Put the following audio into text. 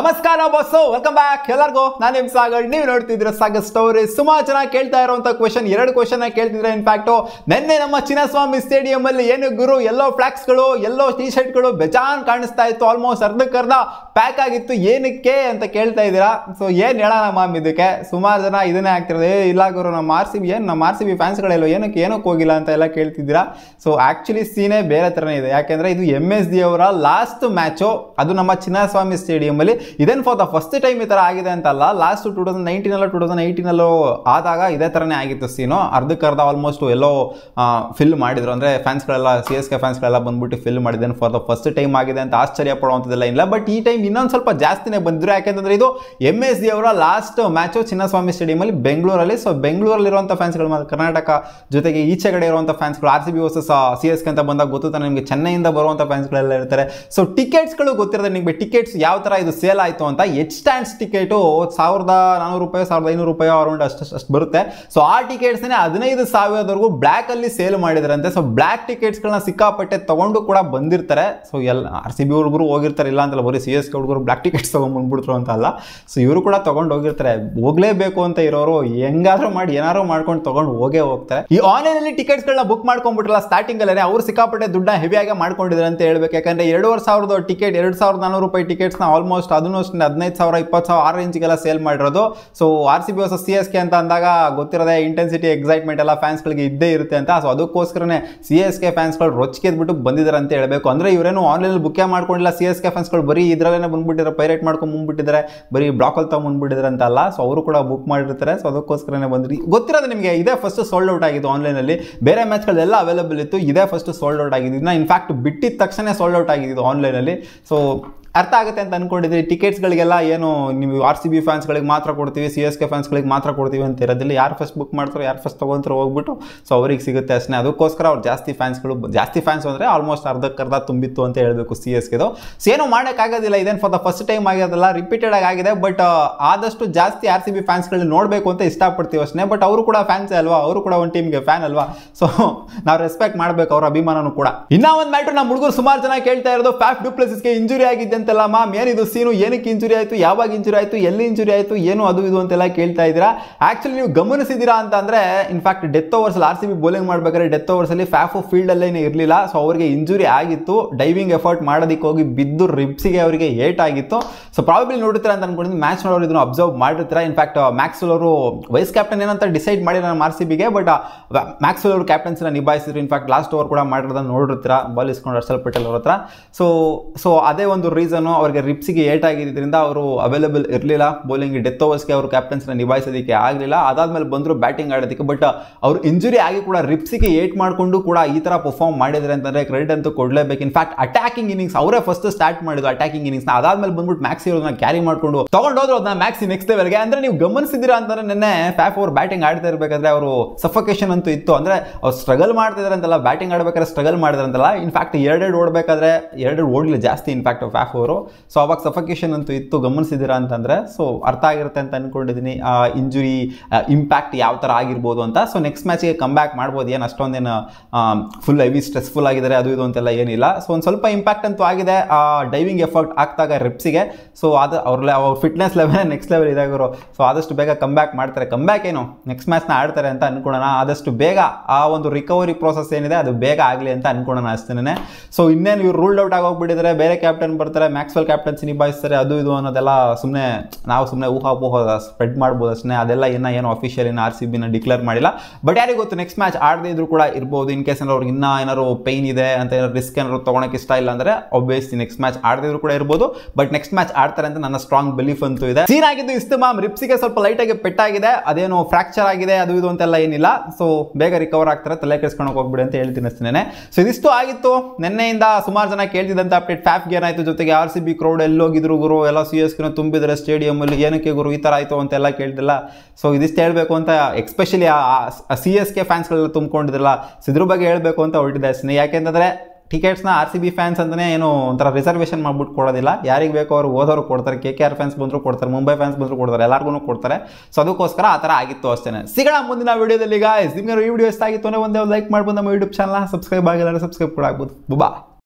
ನಮಸ್ಕಾರ bus welcome back ಎಲ್ಲರಿಗೂ ನಾನು ನಿಮ್ ಸಾಗರ್ ನೀವು ನೋಡ್ತಿದ್ರ ಸಾಗರ್ ಸ್ಟೋರಿ ಸುಮಾರು ಜನ ಕೇಳ್ತಾ ಇರುವಂತ ಕ್ವಶನ್ ಎರಡು ಕ್ವಶನ್ ಕೇಳ್ತಿದ್ರೆ ಇನ್ಫ್ಯಾಕ್ಟ್ ನಿನ್ನೆ ನಮ್ಮ ಚಿನ್ನಸ್ವಾಮಿ ಸ್ಟೇಡಿಯಂ ಅಲ್ಲಿ ಏನು ಗುರು ಎಲ್ಲೋ ಫ್ಲಾಕ್ಸ್ಗಳು ಎಲ್ಲೋ ಟಿ ಶರ್ಟ್ಗಳು ಬೆಜಾನ್ ಕಾಣಿಸ್ತಾ ಇತ್ತು ಆಲ್ಮೋಸ್ಟ್ ಅರ್ಧಕ್ಕರ್ಧ ಪ್ಯಾಕ್ ಆಗಿತ್ತು ಏನಕ್ಕೆ ಅಂತ ಕೇಳ್ತಾ ಇದ್ದೀರಾ ಸೊ ಏನ್ ಹೇಳೋಣ ಮಾಮ್ ಇದಕ್ಕೆ ಸುಮಾರು ಜನ ಇದನ್ನೇ ಆಗ್ತಿರೋದು ಏ ಇಲ್ಲ ಗುರು ನಮ್ಮ ಆರ್ ಸಿ ಬಿ ಏನು ನಮ್ಮ ಆರ್ ಸಿ ಬಿ ಫ್ಯಾನ್ಸ್ಗಳೆಲ್ಲ ಏನಕ್ಕೆ ಏನಕ್ಕೆ ಹೋಗಿಲ್ಲ ಅಂತ ಎಲ್ಲ ಕೇಳ್ತಿದ್ದೀರಾ ಸೊ ಆಕ್ಚುಲಿ ಸೀನೇ ಬೇರೆ ಥರನೇ ಇದೆ ಯಾಕೆಂದ್ರೆ ಇದು ಎಮ್ ಎಸ್ ಡಿ ಅವರ ಲಾಸ್ಟ್ ಮ್ಯಾಚು ಅದು ನಮ್ಮ ಚಿನ್ನಸ್ವಾಮಿ ಸ್ಟೇಡಿಯಂ ಅಲ್ಲಿ ಇದೇನು ಫಾರ್ ದ ಫಸ್ಟ್ ಟೈಮ್ ಈ ಥರ ಆಗಿದೆ ಅಂತಲ್ಲ ಲಾಸ್ಟ್ ಟೂ ತೌಸಂಡ್ ನೈನ್ಟೀನಲ್ಲೋ ಟೂ ತೌಸಂಡ್ ಏಯ್ಟೀನಲ್ಲೋ ಆದಾಗ ಇದೇ ಥರನೇ ಆಗಿತ್ತು ಸೀನು ಅರ್ಧಕ್ಕರ್ಧ ಆಲ್ಮೋಸ್ಟ್ ಎಲ್ಲೋ ಫಿಲ್ ಮಾಡಿದ್ರು ಅಂದರೆ ಫ್ಯಾನ್ಸ್ಗಳೆಲ್ಲ ಸಿ ಎಸ್ ಕೆ ಫ್ಯಾನ್ಸ್ಗಳೆಲ್ಲ ಬಂದ್ಬಿಟ್ಟು ಫಿಲ್ ಮಾಡಿದ್ದೇನೆ ಫಾರ್ ದ ಫಸ್ಟ್ ಟೈಮ್ ಆಗಿದೆ ಅಂತ ಆಶ್ಚರ್ಯ ಪಡುವಂಥದ್ದೆಲ್ಲ ಇಲ್ಲ ಬಟ್ ಈ ಟೈಮ್ ಇನ್ನೊಂದು ಸ್ವಲ್ಪ ಜಾಸ್ತಿನೇ ಬಂದಿದ್ರು ಯಾಕೆಂತಂದ್ರೆ ಇದು ಎಮ್ ಎಸ್ ಡಿ ಅವರ ಲಾಸ್ಟ್ ಮ್ಯಾಚು ಚಿನ್ನಸ್ವಾಮಿ ಸ್ಟೇಡಿಯಮಲ್ಲಿ ಬೆಂಗಳೂರಲ್ಲಿ ಸೊ ಬೆಂಗಳೂರಲ್ಲಿರುವಂಥ ಫ್ಯಾನ್ಸ್ಗಳು ಮತ್ತು ಕರ್ನಾಟಕ ಜೊತೆಗೆ ಈಚೆಗಡೆ ಇರುವಂಥ ಫ್ಯಾನ್ಸ್ಗಳು R C B versus C S K ಅಂತ ಬಂದಾಗ ಗೊತ್ತು ತಾನೆ ನಿಮಗೆ ಚೆನ್ನೈಯಿಂದ ಬರುವಂಥ ಫ್ಯಾನ್ಸ್ಗಳೆಲ್ಲ ಇರ್ತಾರೆ ಸೊ ಟಿಕೆಟ್ಸ್ಗಳು ಗೊತ್ತಿರುತ್ತೆ ನಿಮಗೆ ಟಿಕೆಟ್ಸ್ ಯಾವ ಥರ ಇದು ಸೇಲ್ ಆಯಿತು ಅಂತ ಎಚ್ ಸ್ಟ್ಯಾಂಡ್ಸ್ ಟಿಕೆಟು ಸಾವಿರದ ನಾನ್ನೂರು ರೂಪಾಯಿ ಸಾವಿರದ ಐನೂರು ರೂಪಾಯಿ ಅರೌಂಡ್ ಅಷ್ಟು ಅಷ್ಟು ಬರುತ್ತೆ ಸೊ ಆ ಟಿಕೆಟ್ಸ್ನೇ ಹದಿನೈದು ಸಾವಿರದವರೆಗೂ ಬ್ಲ್ಯಾಕಲ್ಲಿ ಸೇಲ್ ಮಾಡಿದ್ರಂತೆ ಸೊ ಬ್ಲ್ಯಾಕ್ ಟಿಕೆಟ್ಸ್ಗಳನ್ನ ಸಿಕ್ಕಾಪಟ್ಟೆ ತಗೊಂಡು ಕೂಡ ಬಂದಿರ್ತಾರೆ ಸೊ ಎಲ್ಲ ಆರ್ ಸಿ ಬಿ ಹುಡುಗರು ಹೋಗಿರ್ತಾರೆ ಇಲ್ಲ ಅಂತಲ್ಲ ಬರೀ ಸಿ ಎಸ್ ಕೆ ಹುಡುಗರು ಬ್ಲ್ಯಾಕ್ ಟಿಕೆಟ್ಸ್ ತೊಗೊಂಡ್ಬಂದ್ಬಿಡ್ತಾರೆ ಅಂತ ಅಲ್ಲ ಸೊ ಇವರು ಕೂಡ ತೊಗೊಂಡು ಹೋಗಿರ್ತಾರೆ ಹೋಗ್ಲೇಬೇಕು ಅಂತ ಇರೋರು ಹೆಂಗಾದ್ರೂ ಮಾಡಿ ಏನಾದ್ರು ಮಾಡ್ಕೊಂಡು ತೊಗೊಂಡು ಹೋಗೇ ಹೋಗ್ತಾರೆ ಈ ಆನ್ಲೈನಲ್ಲಿ ಟಿಕೆಟ್ಸ್ಗಳನ್ನ ಬುಕ್ ಮಾಡ್ಕೊಂಡ್ಬಿಟ್ರಲ್ಲ ಸ್ಟಾರ್ಟಿಂಗ್ ಅಲ್ಲೇ ಅವ್ರು ಸಿಕ್ಕಾಪಟ್ಟೆ ದುಡ್ಡನ್ನ ಹೆವಿಯಾಗಿ ಮಾಡ್ಕೊಂಡಿದ್ದಾರೆ ಅಂತ ಹೇಳ್ಬೇಕು ಯಾಕಂದ್ರೆ ಎರಡೂವರೆ ಸಾವಿರದ ಟಿಕೆಟ್ ಎರಡು ಸಾವಿರದ ನಾನ್ನೂರು ರೂಪಾಯಿ ಟಿಕೆಟ್ಸ್ನ ಆಲ್ಮೋಸ್ಟ್ ಅದನ್ನು ಅಷ್ಟೇ ಹದಿನೈದು ಸಾವಿರ ಇಪ್ಪತ್ತು ಸಾವಿರ ಆ ರೇಂಜ್ಗೆಲ್ಲ ಸೇಲ್ ಮಾಡಿರೋದು ಸೊ ಆರ್ ಸಿ ಬಿ ಹೊಸ ಸಿ ಎಸ್ ಕೆ ಅಂತ ಅಂದಾಗ ಗೊತ್ತಿರೋದೇ ಇಂಟೆನ್ಸಿಟಿ ಎಕ್ಸೈಟ್ಮೆಂಟ್ ಎಲ್ಲ ಫ್ಯಾನ್ಸ್ಗಳಿಗೆ ಇದ್ದೇ ಇರುತ್ತೆ ಅಂತ ಸೊ ಅದಕ್ಕೋಸ್ಕರನೇ ಸಿ ಎಸ್ ಕೆ ಫ್ಯಾನ್ಸ್ಗಳು ರೊಚ್ಚಿಗೆದ್ಬಿಟ್ಟು ಬಂದಿದ್ದಾರೆ ಅಂತ ಹೇಳಬೇಕು ಅಂದರೆ ಇವರೇನು ಆನ್ಲೈನಲ್ಲಿ ಬುಕ್ಕೇ ಮಾಡ್ಕೊಂಡಿಲ್ಲ ಸಿ ಎಸ್ ಕೆ ಫ್ಯಾನ್ಸ್ಗಳು ಬರೀ ಇದರಲ್ಲೇ ಬಂದ್ಬಿಟ್ಟಿದ್ದಾರೆ ಪೈರೇಟ್ ಮಾಡ್ಕೊಂಡು ಬಂದ್ಬಿಟ್ಟಿದ್ದಾರೆ ಬರೀ ಬ್ಲಾಕಲ್ಲಿ ತೊಗೊಂಡ್ಬಂದ್ಬಿಟ್ಟಿದ್ದಾರೆ ಅಂತ ಅಲ್ಲ ಸೊ ಅವರು ಕೂಡ ಬುಕ್ ಮಾಡಿರ್ತಾರೆ ಸೊ ಅದಕ್ಕೋಸ್ಕರನೇ ಬಂದ್ರಿ ಗೊತ್ತಿರೋದು ನಿಮಗೆ ಇದೇ ಫಸ್ಟ್ ಸೋಲ್ಡ್ ಔಟ್ ಆಗಿದ್ದು ಆನ್ಲೈನಲ್ಲಿ ಬೇರೆ ಮ್ಯಾಚ್ಗಳೆಲ್ಲ ಅವೈಲೇಬಲ್ ಇತ್ತು ಇದೇ ಫಸ್ಟ್ ಸೋಲ್ಡ್ ಔಟ್ ಆಗಿದ್ದು ಇದನ್ನ ಇನ್ಫ್ಯಾಕ್ಟ್ ಬಿಟ್ಟಿದ ತಕ್ಷಣ ಸೋಲ್ಡ್ ಔಟ್ ಆಗಿದ್ದು ಆನ್ಲೈನಲ್ಲಿ ಸೊ ಅರ್ಥ ಆಗುತ್ತೆ ಅಂತ ಅನ್ಕೊಂಡಿದ್ರಿ ಟಿಕೆಟ್ಸ್ಗಳಿಗೆಲ್ಲ ಏನು ನೀವು ಆರ್ ಸಿ ಬಿ ಫ್ಯಾನ್ಸ್ಗಳಿಗೆ ಮಾತ್ರ ಕೊಡ್ತೀವಿ ಸಿ ಎಸ್ ಕೆ ಫ್ಯಾನ್ಸ್ಗಳಿಗೆ ಮಾತ್ರ ಕೊಡ್ತೀವಿ ಅಂತ ಇರೋದಿಲ್ಲ ಯಾರು ಫಸ್ಟ್ ಬುಕ್ ಮಾಡ್ತಾರೋ ಯಾರು ಫಸ್ಟ್ ತೊಗೊಂತಾರೋ ಹೋಗ್ಬಿಟ್ಟು ಸೊ ಅವ್ರಿಗೆ ಸಿಗುತ್ತೆ ಅಷ್ಟೇ ಅದಕ್ಕೋಸ್ಕರ ಅವ್ರು ಜಾಸ್ತಿ ಫ್ಯಾನ್ಸ್ಗಳು ಜಾಸ್ತಿ ಫ್ಯಾನ್ಸ್ ಅಂದರೆ ಆಲ್ಮೋಸ್ಟ್ ಅರ್ಧಕ್ಕರ್ಧ ತುಂಬಿತ್ತು ಅಂತ ಹೇಳಬೇಕು ಸಿ ಎಸ್ ಕೆದು ಸೊ ಏನೂ ಮಾಡೋಕ್ಕಾಗೋದಿಲ್ಲ ಇದೇನು ಫಾರ್ ದ ಫಸ್ಟ್ ಟೈಮ್ ಆಗಿರೋದಲ್ಲ ರಿಪೀಟೆಡ್ ಆಗಿ ಆಗಿದೆ ಬಟ್ ಆದಷ್ಟು ಜಾಸ್ತಿ ಆರ್ ಸಿ ಬಿ ಫ್ಯಾನ್ಸ್ಗಳನ್ನ ನೋಡಬೇಕು ಅಂತ ಇಷ್ಟಪಡ್ತೀವಿ ಅಷ್ಟೇ ಬಟ್ ಅವರು ಕೂಡ ಫ್ಯಾನ್ಸೇ ಅಲ್ವಾ ಅವರು ಕೂಡ ಒಂದು ಟೀಮ್ಗೆ ಫ್ಯಾನ್ ಅಲ್ವಾ ಸೊ ನಾವು ರೆಸ್ಪೆಕ್ಟ್ ಮಾಡಬೇಕು ಅವ್ರ ಅಭಿಮಾನನೂ ಕೂಡ ಇನ್ನ ಒಂದು ಮ್ಯಾಟ್ರ್ ನಮ್ಮ ಹುಡುಗರು ಸುಮಾರು ಜನ ಕೇಳ್ತಾ ಇರೋದು ಫ್ಯಾಫ್ ಡುಪ್ಲೆಸಿಸ್ಗೆ ಇಂಜುರಿ ಆಗಿದೆ ಅಂತೆಲ್ಲ ಮ್ಯಾಮ್ ಏನಿದು ಸೀನು ಏನಕ್ಕೆ ಇಂಜುರಿ ಆಯಿತು ಯಾವಾಗ ಇಂಜುರಿ ಆಯಿತು ಎಲ್ಲಿ ಇಂಜುರಿ ಆಯಿತು ಏನು ಅದು ಇದು ಅಂತೆಲ್ಲ ಕೇಳ್ತಾ ಇದ್ದೀರಾ ಆ್ಯಕ್ಚುಲಿ ನೀವು ಗಮನಿಸಿದ್ದೀರಾ ಅಂತ ಅಂದರೆ in fact death overs R C B bowling ಮಾಡ್ಬೇಕಾದ್ರೆ ಡೆತ್ ಓವರ್ಸಲ್ಲಿ ಫ್ಯಾಫು ಫೀಲ್ಡಲ್ಲೇ ಇರಲಿಲ್ಲ ಸೊ ಅವರಿಗೆ ಇಂಜುರಿ ಆಗಿತ್ತು ಡೈವಿಂಗ್ ಎಫರ್ಟ್ ಮಾಡೋದಕ್ಕೆ ಹೋಗಿ ಬಿದ್ದು ರಿಬ್ಸಿಗೆ ಅವರಿಗೆ ಏಟ್ ಆಗಿತ್ತು ಸೊ ಪ್ರಾಬಬ್ಲಿ ನೋಡಿರ್ತೀರ ಅಂತ ಅನ್ಕೊಂಡಿದ್ದು ಮ್ಯಾಚ್ ನೋಡೋರು ಇದನ್ನು ಅಬ್ಸರ್ವ್ ಮಾಡಿರ್ತಾರೆ ಇನ್ಫ್ಯಾಕ್ಟ್ ಮ್ಯಾಕ್ಸ್ವೆಲ್ ಅವರು ವೈಸ್ ಕ್ಯಾಪ್ಟನ್ ಏನಂತ ಡಿಸೈಡ್ ಮಾಡಿ ನಮ್ಮ ಆರ್ ಸಿ ಬಿಗೆ ಬಟ್ ಮ್ಯಾಕ್ಸ್ವೆಲ್ ಅವರು ಕ್ಯಾಪ್ಟನ್ಸಿನ ನಿಭಾಯಿಸಿದ್ರು ಇನ್ಫ್ಯಾಕ್ಟ್ ಲಾಸ್ಟ್ ಓವರ್ ಕೂಡ ಮಾಡಿರೋದನ್ನ ನೋಡಿರ್ತೀರ ಬಾಲ್ ಇಸ್ಕೊಂಡು ಹರ್ಷಲ್ ಪಟೇಲ್ ಅವ್ರ ಹತ್ರ ಸೊ ಸೊ ಅದೇ ಒಂದು ರೀಸನು ಅವರಿಗೆ ರಿಪ್ಸಿಗೆ ಏಟ್ ಆಗಿದ್ದರಿಂದ ಅವರು ಅವೈಲೇಬಲ್ ಇರಲಿಲ್ಲ ಬೌಲಿಂಗ್ ಡೆತ್ ಓವರ್ಸ್ಗೆ ಅವರು ಕ್ಯಾಪ್ಟನ್ಸ್ನ ನಿಭಾಯಿಸೋದಕ್ಕೆ ಆಗಲಿಲ್ಲ ಅದಾದ್ಮೇಲೆ ಬಂದರು ಬ್ಯಾಟಿಂಗ್ ಆಡೋದಕ್ಕೆ ಬಟ್ ಅವರು ಇಂಜುರಿ ಆಗಿ ಕೂಡ ರಿಪ್ಸಿಗೆ ಏಟ್ ಮಾಡಿಕೊಂಡು ಕೂಡ ಈ ಥರ ಪರ್ಫಾರ್ಮ್ ಮಾಡಿದ್ರೆ ಅಂತಂದರೆ ಕ್ರೆಡಿಟ್ ಅಂತೂ ಕೊಡಲೇಬೇಕು ಇನ್ಫ್ಯಾಕ್ಟ್ ಅಟ್ಯಾಕಿಂಗ್ ಇನ್ನಿಂಗ್ಸ್ ಅವರೇ ಫಸ್ಟ್ ಸ್ಟಾರ್ಟ್ ಮಾಡಿದ್ರು ಅಟ್ಯಾಕಿಂಗ್ ಇನ್ನಿಂಗ್ಸ್ನ ಅದಾದ್ಮೇಲೆ ಬಂದ್ಬಿಟ್ಟು ಮ್ಯಾಕ್ಸಿ ಅವ್ರನ್ನ ಕ್ಯಾರಿ ಮಾಡ್ಕೊಂಡು ತಗೊಂಡೋದ್ರು ಅದನ್ನ ಮ್ಯಾಕ್ಸಿ ನೆಕ್ಸ್ಟ್ ಲೆವೆಲ್ಗೆ ಅಂದ್ರೆ ನೀವು ಗಮನಿಸಿದ್ದೀರಾ ಅಂತಂದ್ರೆ ನಿನ್ನೆ ಫ್ಯಾಫ್ ಅವರು ಬ್ಯಾಟಿಂಗ್ ಆಡ್ತಾ ಇರಬೇಕಾದ್ರೆ ಅವರು ಸಫಕೇಶನ್ ಅಂತೂ ಇತ್ತು ಅಂದ್ರೆ ಅವ್ರು ಸ್ಟ್ರಗಲ್ ಮಾಡ್ತಿದ್ದಾರೆ ಅಂತಲ್ಲ ಬ್ಯಾಟಿಂಗ್ ಆಡ್ಬೇಕಾದ್ರೆ ಸ್ಟ್ರಗಲ್ ಮಾಡಿದ್ರೆ ಅಂತಲ್ಲ ಇನ್ಫ್ಯಾಕ್ಟ್ ಎರಡೆರಡು ಓಡಬೇಕಾದ್ರೆ ಎರಡೆರಡು ಓಡಲಿಲ್ಲ ಜಾಸ್ತಿ ಇನ್ಫ್ಯಾಕ್ಟ್ ಫ್ಯಾಫ್ ಅವರು ಸೊ ಅವಾಗ ಸಫಕೇಶನ್ ಅಂತೂ ಇತ್ತು ಗಮನಿಸಿದ್ದೀರಾ ಅಂತಂದ್ರೆ ಸೊ ಅರ್ಥ ಆಗಿರುತ್ತೆ ಅಂತ ಅನ್ಕೊಂಡಿದ್ದೀನಿ ಇಂಜುರಿ ಇಂಪ್ಯಾಕ್ಟ್ ಯಾವ ಥರ ಆಗಿರ್ಬೋದು ಅಂತ ಸೊ ನೆಕ್ಸ್ಟ್ ಮ್ಯಾಚಿಗೆ ಕಮ್ ಬ್ಯಾಕ್ ಮಾಡ್ಬೋದು ಏನು ಅಷ್ಟೊಂದೇನು ಫುಲ್ ಹೆವಿ ಸ್ಟ್ರೆಸ್ಫುಲ್ ಆಗಿದ್ದಾರೆ ಅದು ಇದು ಅಂತೆಲ್ಲ ಏನಿಲ್ಲ ಸೊ ಒಂದು ಸ್ವಲ್ಪ ಇಂಪ್ಯಾಕ್ಟ್ ಅಂತೂ ಆಗಿದೆ ಡೈವಿಂಗ್ ಎಫರ್ಟ್ ಆಗ್ತಾಗ ರಿಪ್ಸಿಗೆ ಸೊ ಅದು ಅವ್ರ ಅವ್ರ ಫಿಟ್ನೆಸ್ ಲೆವೆಲ್ ನೆಕ್ಸ್ಟ್ ಲೆವೆಲ್ ಇದಾಗಿರೋ ಸೊ ಆದಷ್ಟು ಬೇಗ ಕಮ್ ಬ್ಯಾಕ್ ಮಾಡ್ತಾರೆ ಕಮ್ ಬ್ಯಾಕ್ ಏನು ನೆಕ್ಸ್ಟ್ ಮ್ಯಾಚ್ನ ಆಡ್ತಾರೆ ಅಂತ ಅನ್ಕೊಳ್ಳೋಣ ಆದಷ್ಟು ಬೇಗ ಆ ಒಂದು ರಿಕವರಿ ಪ್ರೋಸೆಸ್ ಏನಿದೆ ಅದು ಬೇಗ ಆಗಲಿ ಅಂತ ಅನ್ಕೊಳ್ಳೋಣ ಅಷ್ಟೇನೆ ಸೊ ಇನ್ನೇನು ಇವ್ರು ರೂಲ್ಡ್ ಔಟ್ ಆಗೋಗ್ಬಿಟ್ಟಿದ್ದಾರೆ ಬೇರೆ ಕ್ಯಾಪ್ಟನ್ ಬರ್ತಾರೆ ಮ್ಯಾಕ್ಸ್ವೆಲ್ ಕ್ಯಾಪ್ಟನ್ಸಿ ನಿಭಾಯಿಸ್ತಾರೆ ಅದು ಇದು ಅನ್ನೋದೆಲ್ಲ ಸುಮ್ಮನೆ ನಾವು ಸುಮ್ಮನೆ ಊಹಾಪೋಹ ಸ್ಪ್ರೆಡ್ ಮಾಡ್ಬೋದು ಅಷ್ಟೇ ಅದೆಲ್ಲ ಇನ್ನೂ ಏನು ಅಫಿಷಿಯಲ್ ಇನ್ನು ಆರ್ ಸಿ ಬಿನ ಡಿಕ್ಲೇರ್ ಮಾಡಿಲ್ಲ ಬಟ್ ಯಾರಿಗೆ ಗೊತ್ತು ನೆಕ್ಸ್ಟ್ ಮ್ಯಾಚ್ ಆಡದೇ ಇದ್ರು ಕೂಡ ಇರ್ಬೋದು ಇನ್ ಕೇಸ್ ಏನಾದ್ರು ಅವ್ರಿಗೆ ಇನ್ನೂ ಏನಾದ್ರು ಪೈನ್ ಇದೆ ಅಂತ ಏನಾದ್ರು ರಿಸ್ಕ್ ಏನಾದ್ರು ತೊಗೊಳಕ್ಕೆ ಇಷ್ಟ ಇಲ್ಲ ಅಂದರೆ ಒಬ್ವಿಯಸ್ಲಿ ನೆಕ್ಸ್ಟ್ ಮ್ಯಾಚ್ ಆಡದೇ ಇದ್ರು ಕೂಡ ಇರ್ಬೋದು ಬಟ್ ನೆಕ್ಸ್ಟ್ ಮ್ಯಾಚ್ ಆಡ್ತಾರೆ ಅಂತ ನನ್ನ ಸ್ಟ್ರಾಂಗ್ ಬಿಲೀಫ್ ಅಂತೂ ಇದೆ ಸೀನ್ ಆಗಿದ್ದು ಇಷ್ಟು ಮ್ಯಾಮ್ ರಿಪ್ಸಿಗೆ ಸ್ವಲ್ಪ ಲೈಟಾಗಿ ಪೆಟ್ಟಾಗಿದೆ ಅದೇನು ಫ್ರಾಕ್ಚರ್ ಆಗಿದೆ ಅದು ಇದು ಅಂತೆಲ್ಲ ಏನಿಲ್ಲ ಸೊ ಬೇಗ ರಿಕವರ್ ಆಗ್ತಾರೆ ತಲೆ ಕೆಡಿಸ್ಕೊಂಡು ಹೋಗ್ಬಿಡಿ ಅಂತ ಹೇಳ್ತೀನಿ ಅಷ್ಟೇ ಸೊ ಇದಿಷ್ಟು ಆಗಿತ್ತು ನಿನ್ನೆಯಿಂದ ಸುಮಾರು ಜನ ಕೇಳ್ತಿದ್ದಂಥ ಅಪ್ಡೇಟ್ ಫ್ಯಾಫ್ಗೆ ಏನಾಯ್ತು ಜೊತೆಗೆ ಆರ್ ಸಿ ಬಿ ಕ್ರೌಡ್ ಎಲ್ಲೋಗಿದ್ರು ಗುರು ಎಲ್ಲ ಸಿ ಎಸ್ ಕಿನ ತುಂಬಿದ್ರೆ ಸ್ಟೇಡಿಯಮಲ್ಲಿ ಏನಕ್ಕೆ ಗುರು ಈ ಥರ ಆಯಿತು ಅಂತೆಲ್ಲ ಕೇಳ್ತಿಲ್ಲ ಸೊ ಇದಿಷ್ಟು ಹೇಳಬೇಕು ಅಂತ ಎಕ್ಸ್ಪೆಷಲಿ ಸಿ ಎಸ್ ಕೆ ಫ್ಯಾನ್ಸ್ಗಳೆಲ್ಲ ತುಂಬ್ಕೊಂಡಿದ್ರಲ್ಲ ಸೊ ಇದ್ರ ಬಗ್ಗೆ ಹೇಳಬೇಕು ಅಂತ ಹೊರಟಿದ್ದೆ ಅಷ್ಟೇ ಯಾಕೆಂತಂದರೆ ಟಿಕೆಟ್ಸ್ನ ಆರ್ ಸಿ ಬಿ ಫ್ಯಾನ್ಸ್ ಅಂತಲೇ ಏನು ಒಂಥರ ರಿಸರ್ವೇಷನ್ ಮಾಡ್ಬಿಟ್ಟು ಕೊಡೋದಿಲ್ಲ ಯಾರಿಗೆ ಬೇಕೋ ಅವ್ರು ಓದೋರು ಕೊಡ್ತಾರೆ ಕೆ ಕೆ ಆರ್ ಫ್ಯಾನ್ಸ್ ಬಂದರೂ ಕೊಡ್ತಾರೆ ಮುಂಬೈ ಫ್ಯಾನ್ಸ್ ಬಂದರೂ ಕೊಡ್ತಾರೆ ಎಲ್ಲರಿಗೂ ಕೊಡ್ತಾರೆ ಸೊ ಅದಕ್ಕೋಸ್ಕರ ಆ ಥರ ಆಗಿತ್ತು ಅಷ್ಟೇ ಸಿಗೋಣ ಮುಂದಿನ ವೀಡಿಯೋದಲ್ಲಿ ಗಾಯ್ಸ್ ನಿಮ್ಗೆ ಈ ವಿಡಿಯೋ ಇಷ್ಟ ಆಗಿತ್ತು ಅಂದರೆ ಒಂದೇ ಲೈಕ್ ಮಾಡ್ಬೋದು ನಮ್ಮ ಯೂಟ್ಯೂಬ್ ಚಾನಲ್ ಸಬ್ಸ್ಕ್ರೈಬ್ ಆಗಿಲ್ಲ ಸಬ್ಸ್ಕ್ರೈಬ್ ಕೂಡ ಆಗ್ಬೋದು ಬಾ